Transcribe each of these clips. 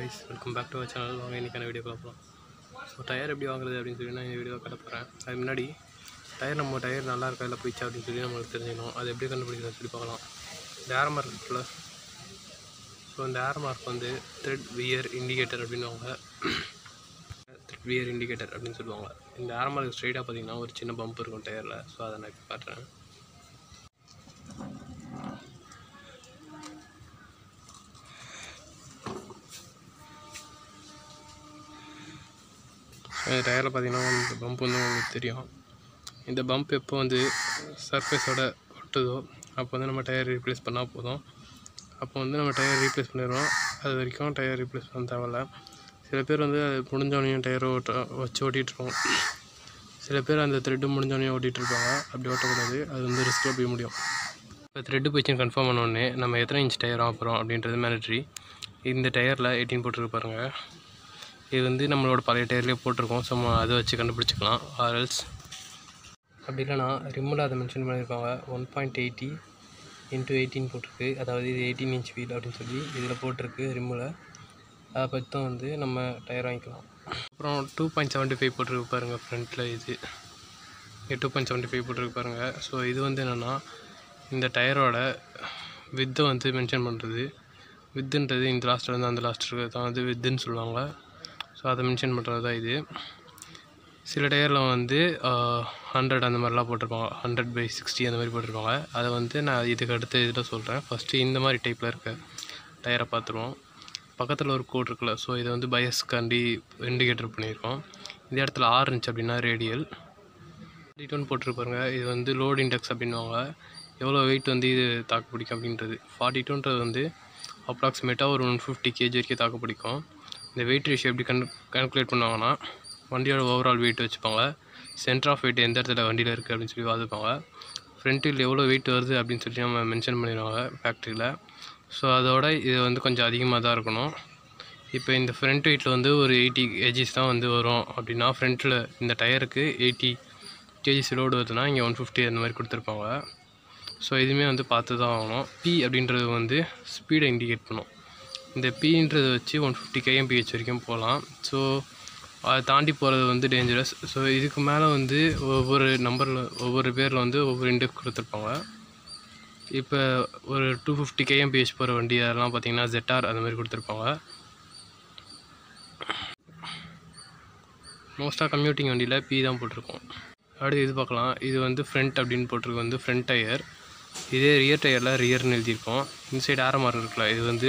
guys welcome back to our channel வாங்க இன்றைக்கான video பார்க்கலாம் ஸோ டயர் எப்படி வாங்குறது அப்படின்னு சொல்லி நான் இந்த வீடியோ கட்ட போகிறேன் அதுக்கு முன்னாடி டயர் நம்ம டயர் நல்லா இருக்கா இல்லை போயிடுச்சா அப்படின்னு சொல்லி நம்மளுக்கு தெரிஞ்சுக்கணும் அது எப்படி கண்டுபிடிக்கிறதுன்னு சொல்லி பார்க்கலாம் இந்த ஏர் மார்க் இருக்குல்ல ஸோ இந்த ஏர் மார்க் வந்து த்ரெட் வியர் இண்டிகேட்டர் அப்படின்னுவாங்க த்ரெட் வியர் இண்டிகேட்டர் அப்படின்னு சொல்லுவாங்க இந்த ஏர் மார்க் ஸ்ட்ரைட்டாக பார்த்தீங்கன்னா ஒரு சின்ன பம்ப் இருக்கும் டயரில் ஸோ அதை நான் இப்போ காட்டுறேன் டயரில் பார்த்தீங்கன்னா இந்த பம்ப் வந்து உங்களுக்கு தெரியும் இந்த பம்ப் எப்போ வந்து சர்ஃபேஸோட ஒட்டுதோ அப்போ வந்து நம்ம டயர் ரீப்ளேஸ் பண்ணால் போதும் அப்போ வந்து நம்ம டயர் ரீப்ளேஸ் பண்ணிடுவோம் அது வரைக்கும் டயர் ரீப்ளேஸ் பண்ண தேவையில்ல சில பேர் வந்து அது முடிஞ்சோடனையும் டயரை ஓட்ட வச்சு ஓட்டிகிட்ருப்போம் சில பேர் அந்த த்ரெட்டு முடிஞ்சோடனையும் ஓட்டிகிட்டு இருப்பாங்க அப்படி ஓட்டக்கூடாது அது வந்து ரிஸ்க்கில் போய் முடியும் இப்போ த்ரெட்டு போயிடுச்சுன்னு கன்ஃபார்ம் பண்ணோடனே நம்ம எத்தனை இன்ச் டயர் வாங்குறோம் அப்படின்றது மேனட்ரி இந்த டயரில் எயிட்டீன் போட்டுருக்கு பாருங்கள் இது வந்து நம்மளோட பழைய டயர்லேயே போட்டிருக்கோம் ஸோ நம்ம அதை வச்சு கண்டுபிடிச்சிக்கலாம் ஆர்எல்ஸ் அப்படி இல்லைனா ரிம்மில் அதை மென்ஷன் பண்ணியிருக்காங்க one point eighty into eighteen போட்டிருக்கு அதாவது இது எயிட்டீன் இன்ச் வீல் அப்படின்னு சொல்லி இதில் போட்டிருக்கு ரிம்மில் அதை பற்றும் வந்து நம்ம டயர் வாங்கிக்கலாம் அப்புறம் டூ பாயிண்ட் செவன்ட்டி ஃபைவ் போட்டிருக்கு பாருங்கள் ஃப்ரண்ட்டில் இது டூ பாயிண்ட் செவன்ட்டி ஃபைவ் போட்டிருக்கு பாருங்கள் ஸோ இது வந்து என்னென்னா இந்த டயரோட வித்தை வந்து மென்ஷன் பண்ணுறது வித்துன்றது இந்த லாஸ்ட்லேருந்து அந்த லாஸ்ட் இருக்கிறது தான் வந்து வித்துன்னு சொல்லுவாங்க ஸோ அதை மென்ஷன் பண்ணுறது தான் இது சில டயரில் வந்து ஹண்ட்ரட் அந்த மாதிரிலாம் போட்டிருப்பாங்க ஹண்ட்ரட் பை சிக்ஸ்டி அந்த மாதிரி போட்டிருப்பாங்க அதை வந்து நான் இதுக்கு அடுத்த இதில் சொல்கிறேன் ஃபஸ்ட்டு இந்த மாதிரி டைப்பில் இருக்க டயரை பார்த்துருவோம் பக்கத்தில் ஒரு கோட் இருக்குல்ல ஸோ இதை வந்து பயஸ்காண்டி இண்டிகேட்டர் பண்ணியிருக்கோம் இந்த இடத்துல ஆறு இருந்துச்சு அப்படின்னா ரேடியல் ஃபார்ட்டி டூன்னு போட்டிருப்பாருங்க இது வந்து லோட் இண்டெக்ஸ் அப்படின்வாங்க எவ்வளோ வெயிட் வந்து இது தாக்கு பிடிக்கும் அப்படின்றது ஃபார்ட்டி டூன்றது வந்து அப்ராக்சிமேட்டாக ஒரு ஒன் ஃபிஃப்டி கேஜி வரைக்கும் தாக்கு பிடிக்கும் இந்த வெயிட் ரேஷியோ எப்படி கன் கால்குலேட் பண்ணுவாங்கன்னா வண்டியோட ஓவரால் வெயிட் வச்சுப்பாங்க சென்டர் ஆஃப் வெயிட் எந்த இடத்துல வண்டியில் இருக்குது அப்படின்னு சொல்லி பார்த்துப்பாங்க ஃப்ரண்ட் வீல் எவ்வளோ வெயிட் வருது அப்படின்னு சொல்லி நம்ம மென்ஷன் பண்ணிடுவாங்க ஃபேக்ட்ரியில் ஸோ அதோட இது வந்து கொஞ்சம் அதிகமாக தான் இருக்கணும் இப்போ இந்த ஃப்ரண்ட் வெயிட்டில் வந்து ஒரு எயிட்டி கேஜிஸ் தான் வந்து வரும் அப்படின்னா ஃப்ரண்ட்டில் இந்த டயருக்கு எயிட்டி கேஜிஸ் லோடு வருதுன்னா இங்கே ஒன் ஃபிஃப்டி அந்த மாதிரி கொடுத்துருப்பாங்க ஸோ இதுவுமே வந்து பார்த்து தான் ஆகணும் பி அப்படின்றது வந்து ஸ்பீடை இண்டிகேட் பண்ணும் இந்த பின்றதை வச்சு ஒன் ஃபிஃப்டி கேஎம்பிஹெச் வரைக்கும் போகலாம் ஸோ அதை தாண்டி போகிறது வந்து டேஞ்சரஸ் ஸோ இதுக்கு மேலே வந்து ஒவ்வொரு நம்பரில் ஒவ்வொரு பேரில் வந்து ஒவ்வொரு இண்டெக்ஸ் கொடுத்துருப்பாங்க இப்போ ஒரு டூ ஃபிஃப்டி கேஎம்பிஹெச் போகிற வண்டி அதெல்லாம் பார்த்தீங்கன்னா ஜெட்டார் அந்த மாதிரி கொடுத்துருப்பாங்க மோஸ்ட்டாக கம்யூட்டிங் வண்டியில் பி தான் போட்டிருக்கோம் அடுத்து இது பார்க்கலாம் இது வந்து ஃப்ரண்ட் அப்படின்னு போட்டிருக்கு வந்து ஃப்ரண்ட் டயர் இதே ரியர் டயரில் ரியர்னு எழுதியிருக்கோம் இந்த சைடு ஆரமார் இருக்குல்ல இது வந்து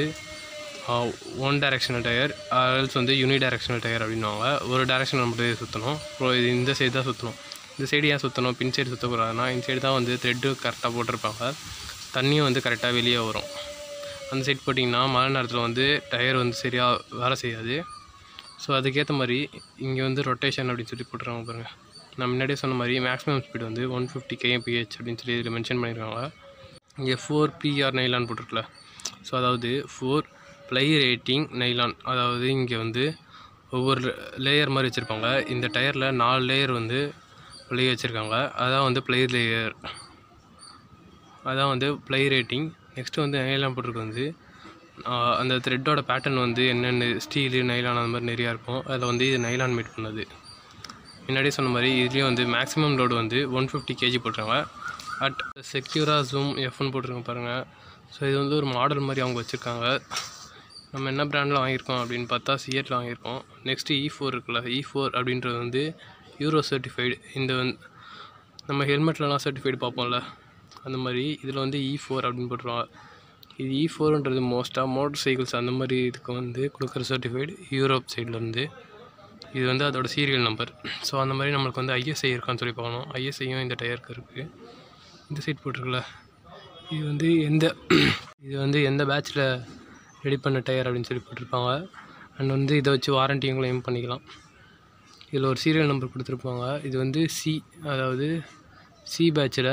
ஒன் டைரெக்ஷனல் டயர் ஆல்ஸ் வந்து யூனி டைரெக்ஷனல் டயர் அப்படின்வாங்க ஒரு டைரெக்ஷனில் மட்டும் சுற்றணும் அப்புறம் இது இந்த சைடு தான் சுற்றணும் இந்த சைடு ஏன் சுற்றணும் பின் சைடு சுற்றக்கூடாதுன்னா இந்த சைடு தான் வந்து த்ரெட்டு கரெக்டாக போட்டிருப்பாங்க தண்ணியும் வந்து கரெக்டாக வெளியே வரும் அந்த சைடு போட்டிங்கன்னா மழை நேரத்தில் வந்து டயர் வந்து சரியாக வேலை செய்யாது ஸோ அதுக்கேற்ற மாதிரி இங்கே வந்து ரொட்டேஷன் அப்படின்னு சொல்லி போட்டுருக்காங்க பாருங்கள் நான் முன்னாடியே சொன்ன மாதிரி மேக்ஸிமம் ஸ்பீடு வந்து ஒன் ஃபிஃப்டி கேஎம்பிஹெச் அப்படின்னு சொல்லி இதில் மென்ஷன் பண்ணியிருக்காங்க இங்கே ஃபோர் பிஆர் நைலான் போட்டிருக்கல ஸோ அதாவது ஃபோர் ப்ளை ரேட்டிங் நைலான் அதாவது இங்கே வந்து ஒவ்வொரு லேயர் மாதிரி வச்சுருப்பாங்க இந்த டயரில் நாலு லேயர் வந்து ப்ளை வச்சுருக்காங்க அதான் வந்து ப்ளை லேயர் அதான் வந்து ப்ளை ரேட்டிங் நெக்ஸ்ட்டு வந்து நைலான் போட்டிருக்கு வந்து அந்த த்ரெட்டோட பேட்டர்ன் வந்து என்னென்ன ஸ்டீலு நைலான் அந்த மாதிரி நிறையா இருக்கும் அதில் வந்து இது நைலான் மேட் பண்ணது முன்னாடியே சொன்ன மாதிரி இதுலேயும் வந்து மேக்ஸிமம் லோடு வந்து ஒன் ஃபிஃப்டி கேஜி போட்டுருங்க அட் செக்யூரா ஜூம் எஃப்னு போட்டிருங்க பாருங்கள் ஸோ இது வந்து ஒரு மாடல் மாதிரி அவங்க வச்சுருக்காங்க நம்ம என்ன ப்ராண்டில் வாங்கியிருக்கோம் அப்படின்னு பார்த்தா சிஎட்டில் வாங்கியிருக்கோம் நெக்ஸ்ட்டு இ ஃபோர் இருக்குல்ல இ ஃபோர் அப்படின்றது வந்து யூரோ சர்டிஃபைடு இந்த வந்து நம்ம ஹெல்மெட்லலாம் சர்டிஃபைடு பார்ப்போம்ல அந்த மாதிரி இதில் வந்து இ ஃபோர் அப்படின்னு போட்டுருவாங்க இது இ ஃபோர்ன்றது மோஸ்ட்டாக மோட்டர் சைக்கிள்ஸ் அந்த மாதிரி இதுக்கு வந்து கொடுக்குற சர்டிஃபைடு யூரோப் சைட்லேருந்து இது வந்து அதோட சீரியல் நம்பர் ஸோ அந்த மாதிரி நம்மளுக்கு வந்து ஐஎஸ்ஐ இருக்கான்னு சொல்லி பார்க்கணும் ஐஎஸ்ஐயும் இந்த டயருக்கு இருக்குது இந்த சைட் போட்டிருக்குல்ல இது வந்து எந்த இது வந்து எந்த பேட்சில் ரெடி பண்ண டயர் அப்படின்னு சொல்லி போட்டிருப்பாங்க அண்ட் வந்து இதை வச்சு வாரண்டியும் கிளைம் பண்ணிக்கலாம் இதில் ஒரு சீரியல் நம்பர் கொடுத்துருப்பாங்க இது வந்து சி அதாவது சி பேட்சில்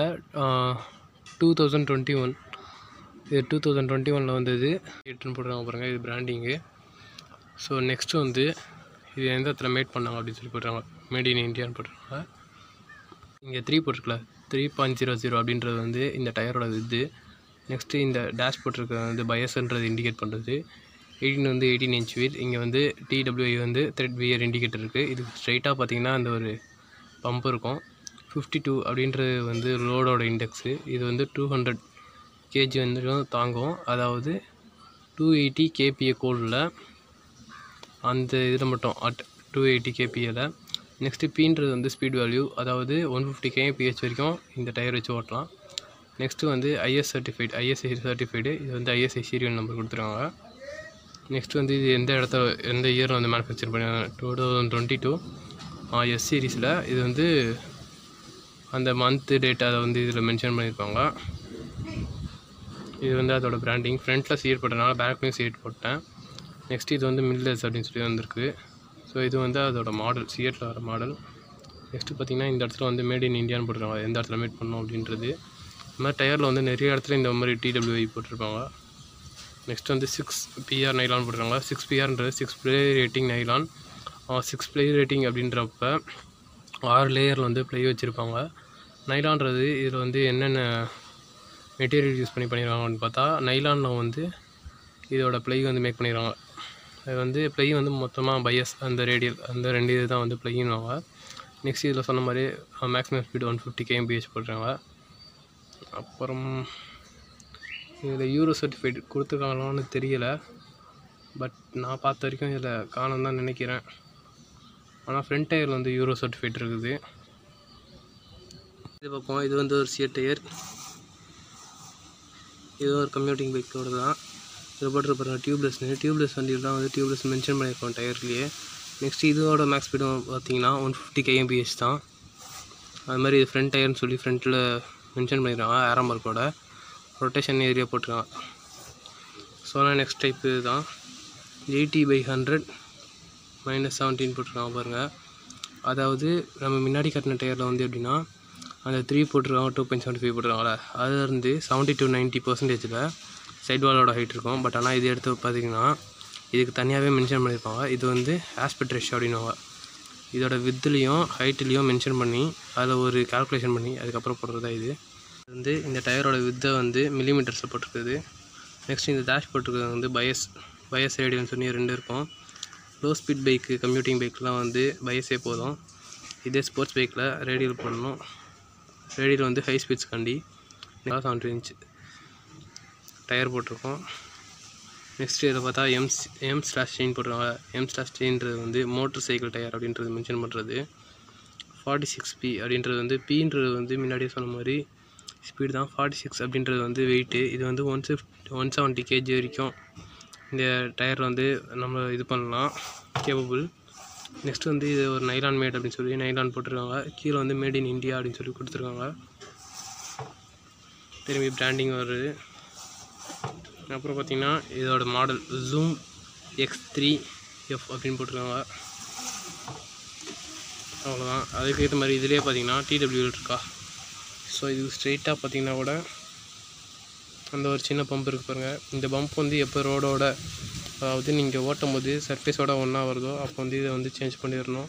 டூ தௌசண்ட் டுவெண்ட்டி ஒன் இது டூ தௌசண்ட் டுவெண்ட்டி ஒனில் வந்தது எட்டுன்னு போட்டுருக்காங்க பாருங்கள் இது பிராண்டிங்கு ஸோ நெக்ஸ்ட்டு வந்து இது எந்த இடத்துல மேட் பண்ணாங்க அப்படின்னு சொல்லி போட்டுறாங்க மேட் இன் இந்தியான்னு போட்டுருக்காங்க இங்கே த்ரீ போட்டிருக்கல த்ரீ பாயிண்ட் ஜீரோ ஜீரோ அப்படின்றது வந்து இந்த டயரோட இது நெக்ஸ்ட்டு இந்த டேஷ் போட்டிருக்க வந்து பயஸ்ன்றது இண்டிகேட் பண்ணுறது எயிட்டீன் வந்து எயிட்டீன் இன்ச் வீல் இங்கே வந்து டிடபிள்யூஐ வந்து த்ரெட் வியர் இண்டிகேட்டர் இருக்குது இது ஸ்ட்ரைட்டாக பார்த்தீங்கன்னா அந்த ஒரு பம்ப் இருக்கும் ஃபிஃப்டி டூ அப்படின்றது வந்து லோடோட இண்டெக்ஸு இது வந்து டூ ஹண்ட்ரட் கேஜி வந்து தாங்கும் அதாவது டூ எயிட்டி கேபிஏ கோலில் அந்த இதில் மட்டும் அட் டூ எயிட்டி கேபிஏல நெக்ஸ்ட்டு பீன்றது வந்து ஸ்பீட் வேல்யூ அதாவது ஒன் ஃபிஃப்டி கேபிஹெச் வரைக்கும் இந்த டயர் வச்சு ஓட்டலாம் நெக்ஸ்ட்டு வந்து ஐஎஸ் சர்டிஃபைட் ஐஎஸ்ஐ சர்டிஃபைடு இது வந்து ஐஎஸ்ஐ சீரியல் நம்பர் கொடுத்துருக்காங்க நெக்ஸ்ட் வந்து இது எந்த இடத்துல எந்த இயரில் வந்து மேனுஃபேக்சர் பண்ணி two thousand twenty two S சீரீஸில் இது வந்து அந்த மந்த்து டேட் அதை வந்து இதில் மென்ஷன் பண்ணியிருப்பாங்க இது வந்து அதோட பிராண்டிங் ஃப்ரண்ட்டில் சீட் போட்டனால பேக்லேயும் சீட் போட்டேன் நெக்ஸ்ட் இது வந்து மில்லர்ஸ் அப்படின்னு சொல்லி வந்திருக்கு ஸோ இது வந்து அதோட மாடல் சிஎட்டில் வர மாடல் நெக்ஸ்ட்டு பார்த்தீங்கன்னா இந்த இடத்துல வந்து மேட் இன் இந்தியான்னு போட்டிருக்காங்க எந்த இடத்துல மேட் பண்ணோம் அப்படின்றது இந்த மாதிரி டயரில் வந்து நிறைய இடத்துல இந்த மாதிரி டிடபிள்யூஐ போட்டிருப்பாங்க நெக்ஸ்ட் வந்து சிக்ஸ் பிஆர் நைலான் போட்டிருக்காங்க சிக்ஸ் பிஆர்ன்றது six ply rating nylon six ply rating அப்படின்றப்ப ஆறு லேயரில் வந்து ப்ளே வச்சுருப்பாங்க நைலான்றது இதில் வந்து என்னென்ன மெட்டீரியல் யூஸ் பண்ணி பண்ணிடுவாங்கன்னு பார்த்தா நைலானில் வந்து இதோட ப்ளை வந்து மேக் பண்ணிடுவாங்க அது வந்து ப்ளை வந்து மொத்தமாக பையஸ் அந்த ரேடியல் அந்த ரெண்டு இது தான் வந்து ப்ளைன்னுவாங்க நெக்ஸ்ட் இதில் சொன்ன மாதிரி maximum speed one fifty KMPH போடுறாங்க அப்புறம் இதில் யூரோ சர்டிஃபிகேட் கொடுத்துருக்காங்களான்னு தெரியலை பட் நான் பார்த்த வரைக்கும் இதில் காணும் தான் நினைக்கிறேன் ஆனால் ஃப்ரண்ட் டயர் வந்து யூரோ சர்டிஃபிகேட் இருக்குது இது பார்ப்போம் இது வந்து ஒரு சியர் டயர் இது ஒரு கம்யூட்டிங் பைக்கோட தான் இது போட்டிருப்பாங்க டியூப்லெஸ்னு டியூப்லெஸ் வண்டியில் தான் வந்து டியூப்லெஸ் மென்ஷன் பண்ணியிருக்கோம் டயர்லேயே நெக்ஸ்ட் இதோட மேக்ஸ் ஸ்பீடும் பார்த்தீங்கன்னா ஒன் ஃபிஃப்டி கேஎம்பிஹெச் தான் அது மாதிரி இது ஃப்ரண்ட் டயர்னு சொல்லி ஃப்ரண்ட்டில் மென்ஷன் பண்ணியிருக்காங்க ஆரம்பர்க்கோட ரொட்டேஷன் ஏரியா போட்டிருக்காங்க ஸோ நெக்ஸ்ட் டைப் தான் eighty by hundred minus seventeen போட்டிருக்காங்க பாருங்கள் அதாவது நம்ம முன்னாடி கட்டின டயரில் வந்து எப்படின்னா அந்த த்ரீ போட்டிருக்காங்க டூ பாயிண்ட் செவன்ட்டி ஃபைவ் போட்டிருக்காங்களே அதுலேருந்து செவன்ட்டி டு நைன்ட்டி பர்சன்டேஜில் சைட் வாலோட ஹைட் இருக்கும் பட் ஆனால் இது எடுத்து பார்த்தீங்கன்னா இதுக்கு தனியாகவே மென்ஷன் பண்ணியிருப்பாங்க இது வந்து ஆஸ்பெக்ட் ரேஷியோ அப்படின்னுவாங்க இதோட வித்துலேயும் ஹைட்லேயும் மென்ஷன் பண்ணி அதில் ஒரு கால்குலேஷன் பண்ணி அதுக்கப்புறம் போடுறது தான் இது இது வந்து இந்த டயரோட வித்தை வந்து மில்லிமீட்டர்ஸில் போட்டிருக்குது நெக்ஸ்ட் இந்த டேஷ் போட்டிருக்கிறது வந்து பயஸ் பயஸ் ரேடியோன்னு சொல்லி ரெண்டு இருக்கும் லோ ஸ்பீட் பைக்கு கம்யூட்டிங் பைக்லாம் வந்து பயஸே போதும் இதே ஸ்போர்ட்ஸ் பைக்கில் ரேடியல் பண்ணணும் ரேடியல் வந்து ஹை ஸ்பீட்ஸ் கண்டி செவன்டி இன்ச் டயர் போட்டிருக்கோம் நெக்ஸ்ட் இதில் பார்த்தா எம் எம் ஸ்லாஷ் செயின் போட்டிருக்காங்க எம் ஸ்லாஷ் செயின்றது வந்து மோட்டர் சைக்கிள் டயர் அப்படின்றது மென்ஷன் பண்ணுறது ஃபார்ட்டி சிக்ஸ் பி அப்படின்றது வந்து பீன்றது வந்து முன்னாடியே சொன்ன மாதிரி ஸ்பீடு தான் ஃபார்ட்டி சிக்ஸ் அப்படின்றது வந்து வெயிட்டு இது வந்து one fifty one seventy KG வரைக்கும் இந்த டயர் வந்து நம்ம இது பண்ணலாம் கேபபிள் நெக்ஸ்ட் வந்து இது ஒரு நைலான் மேட் அப்படின்னு சொல்லி நைலான் போட்டிருக்காங்க கீழே வந்து மேட் இன் இந்தியா அப்படின்னு சொல்லி கொடுத்துருக்காங்க திரும்பி பிராண்டிங் வருது அப்புறம் பார்த்திங்கன்னா இதோட model zoom X three F அப்படின்னு போட்டிருக்காங்க அவ்வளோதான் அதுக்கு ஏற்ற மாதிரி இதுலேயே பார்த்தீங்கன்னா டிடபிள்யூ இருக்கா ஸோ இது ஸ்ட்ரெயிட்டாக பார்த்தீங்கன்னா கூட அந்த ஒரு சின்ன பம்ப் இருக்குது பாருங்கள் இந்த பம்ப் வந்து எப்போ ரோடோட அதாவது நீங்கள் ஓட்டும் போது சர்ஃபேஸோட ஒன்றா வருதோ அப்போ வந்து இதை வந்து சேஞ்ச் பண்ணிடணும்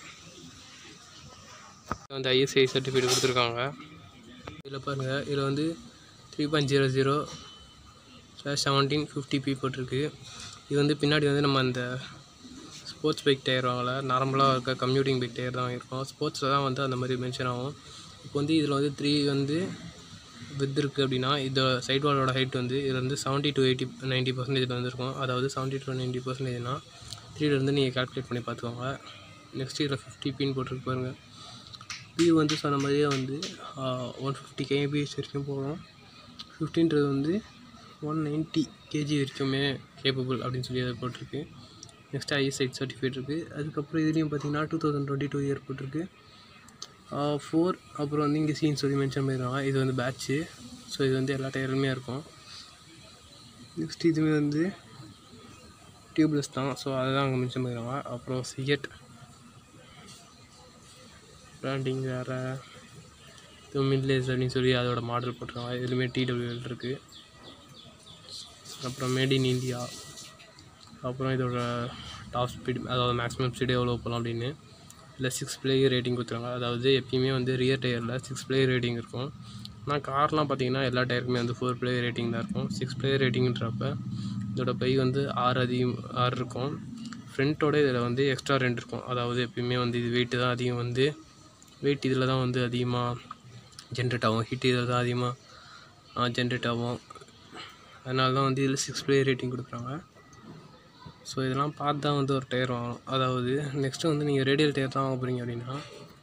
இது வந்து ஐஎஸ்ஐ சர்டிஃபிகேட் கொடுத்துருக்காங்க இதில் பாருங்கள் இதில் வந்து three point zero zero slash seventeen fifty P போட்டிருக்கு இது வந்து பின்னாடி வந்து நம்ம அந்த ஸ்போர்ட்ஸ் பைக் டயர் வாங்கல நார்மலாக இருக்க கம்யூட்டிங் பைக் டயர் தான் இருக்கும் ஸ்போர்ட்ஸில் தான் வந்து அந்த மாதிரி மென்ஷன் ஆகும் இப்போ வந்து இதில் வந்து த்ரீ வந்து வித் இருக்குது அப்படின்னா இந்த சைட் வாலோட ஹைட் வந்து இதில் வந்து செவன்ட்டி டு எயிட்டி நைன்ட்டி பர்சன்டேஜில் வந்துருக்கும் அதாவது செவன்ட்டி டு நைன்ட்டி பர்சன்டேஜ்னா த்ரீலேருந்து நீங்கள் கால்குலேட் பண்ணி பார்த்துக்கோங்க நெக்ஸ்ட் இதில் ஃபிஃப்டி பின் போட்டிருக்கு பாருங்கள் பி வந்து சொன்ன மாதிரியே வந்து ஒன் ஃபிஃப்டி கேபிஎஸ் வரைக்கும் போகும் ஃபிஃப்டின்றது வந்து ஒன் நைன்ட்டி கேஜி வரைக்குமே கேப்பபிள் அப்படின்னு சொல்லி அது போட்டிருக்கு நெக்ஸ்ட் ஐஎஸ்ஐட் சர்டிஃபிகேட் இருக்குது அதுக்கப்புறம் இதுலேயும் பார்த்தீங்கன்னா two thousand twenty two year போட்டிருக்கு ஃபோர் அப்புறம் வந்து இங்கே சீன் சொல்லி மென்ஷன் பண்ணிடுவாங்க இது வந்து பேட்ச்சு ஸோ இது வந்து எல்லா டயருமே இருக்கும் நெக்ஸ்ட் இதுவே வந்து டியூப்லெஸ் தான் ஸோ அதுதான் அங்கே மென்ஷன் பண்ணிடுவாங்க அப்புறம் சிஎட் பிராண்டிங் வேறு இது மிட்லேஸ் அப்படின்னு சொல்லி அதோட மாடல் போட்டிருக்காங்க இதுலேயுமே டிடபிள்யூஎல் இருக்குது அப்புறம் மேட் இன் இந்தியா அப்புறம் இதோட டாப் ஸ்பீட் அதாவது மேக்ஸிமம் ஸ்பீடு எவ்வளோ போகலாம் அப்படின்னு இல்லை சிக்ஸ் பிளேயர் ரேட்டிங் கொடுத்துருவாங்க அதாவது எப்பயுமே வந்து ரியர் டயரில் சிக்ஸ் பிளேயர் ரேட்டிங் இருக்கும் ஆனால் கார்லாம் பார்த்தீங்கன்னா எல்லா டயருக்குமே வந்து ஃபோர் பிளேயர் ரேட்டிங் தான் இருக்கும் சிக்ஸ் பிளேயர் ரேட்டிங்ன்றப்ப இதோட பை வந்து ஆறு அதிகம் ஆறு இருக்கும் ஃப்ரண்ட்டோட இதில் வந்து எக்ஸ்ட்ரா ரெண்டு இருக்கும் அதாவது எப்பயுமே வந்து இது வெயிட்டு தான் அதிகம் வந்து வெயிட் இதில் தான் வந்து அதிகமாக ஜென்ரேட் ஆகும் ஹீட் இதில் தான் அதிகமாக ஜென்ரேட் ஆகும் அதனால தான் வந்து இதில் சிக்ஸ் பிளேயர் ரேட்டிங் கொடுக்குறாங்க ஸோ இதெல்லாம் பார்த்து தான் வந்து ஒரு டயர் வாங்கணும் அதாவது நெக்ஸ்ட்டு வந்து நீங்கள் ரேடியல் டயர் தான் வாங்க போகிறீங்க அப்படின்னா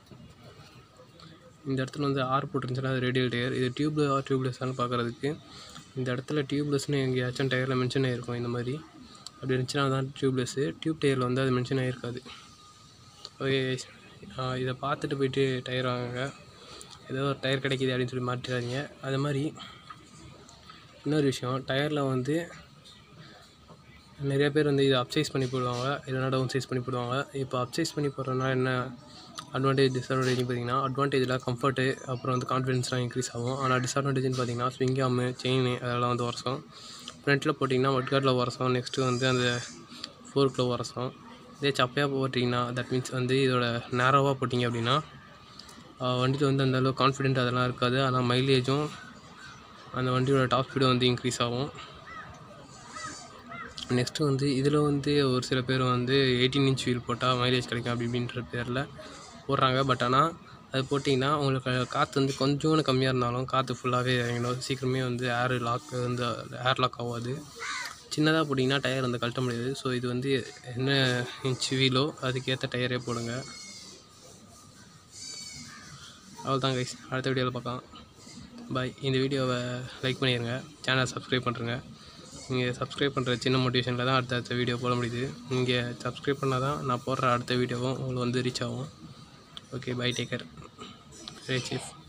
இந்த இடத்துல வந்து ஆர் போட்டிருந்துச்சுன்னா அது ரேடியல் டயர் இது டியூப்ல டியூப்லெஸ்ஸானு பார்க்குறதுக்கு இந்த இடத்துல டியூப்லெஸ்னு எங்கேயாச்சும் டயரில் மென்ஷன் ஆகிருக்கும் இந்த மாதிரி அப்படி இருந்துச்சுன்னா தான் டியூப்லெஸ்ஸு டியூப் டயரில் வந்து அது மென்ஷன் ஆகிருக்காது ஓகே இதை பார்த்துட்டு போயிட்டு டயர் வாங்குங்க ஏதோ ஒரு டயர் கிடைக்கிது அப்படின்னு சொல்லி மாற்றிடாதீங்க அது மாதிரி இன்னொரு விஷயம் டயரில் வந்து நிறைய பேர் வந்து இதை அப்சைஸ் பண்ணி போடுவாங்க இல்லைனா டவுன் சைஸ் பண்ணி போடுவாங்க இப்போ அப்சைஸ் பண்ணி போடுறதுனா என்ன அட்வான்டேஜ் டிஸ்அட்வான்டேஜ்னு பார்த்தீங்கன்னா அட்வான்டேஜில் கம்ஃபர்ட்டு அப்புறம் வந்து கான்ஃபிடென்ஸ்லாம் இன்க்ரீஸ் ஆகும் ஆனால் டிஸ்அட்வான்டேஜ்னு பார்த்தீங்கன்னா ஸ்விங்காமு செயின் அதெல்லாம் வந்து உரசும் ஃப்ரண்ட்டில் போட்டிங்கன்னா மட்கார்டில் உரசும் நெக்ஸ்ட்டு வந்து அந்த ஃபோர்க்கில் உரசும் இதே சப்பையாக போட்டிங்கன்னா தட் மீன்ஸ் வந்து இதோட நேரோவாக போட்டிங்க அப்படின்னா வண்டியில் வந்து அந்த அளவுக்கு கான்ஃபிடென்ட் அதெல்லாம் இருக்காது ஆனால் மைலேஜும் அந்த வண்டியோட டாப் ஸ்பீடும் வந்து இன்க்ரீஸ் ஆகும் நெக்ஸ்ட்டு வந்து இதில் வந்து ஒரு சில பேர் வந்து எயிட்டீன் இன்ச் வீல் போட்டால் மைலேஜ் கிடைக்கும் அப்படி இப்படின்ற பேரில் போடுறாங்க பட் ஆனால் அது போட்டிங்கன்னா உங்களுக்கு காற்று வந்து கொஞ்சோண்டு கம்மியாக இருந்தாலும் காற்று ஃபுல்லாகவே இறங்கிடும் சீக்கிரமே வந்து ஏர் லாக் வந்து ஏர் லாக் ஆகாது சின்னதாக போட்டிங்கன்னா டயர் வந்து கழட்ட முடியாது ஸோ இது வந்து என்ன இன்ச் வீலோ அதுக்கேற்ற டயரே போடுங்க அவ்வளோதான் கைஸ் அடுத்த வீடியோவில் பார்க்கலாம் பாய் இந்த வீடியோவை லைக் பண்ணிடுங்க சேனலை சப்ஸ்கிரைப் பண்ணுறங்க நீங்கள் சப்ஸ்கிரைப் பண்ணுற சின்ன மோட்டிவேஷனில் தான் அடுத்த அடுத்த வீடியோ போட முடியுது நீங்கள் சப்ஸ்கிரைப் பண்ணால் தான் நான் போடுற அடுத்த வீடியோவும் உங்களுக்கு வந்து ரீச் ஆகும் okay bye take care ride chief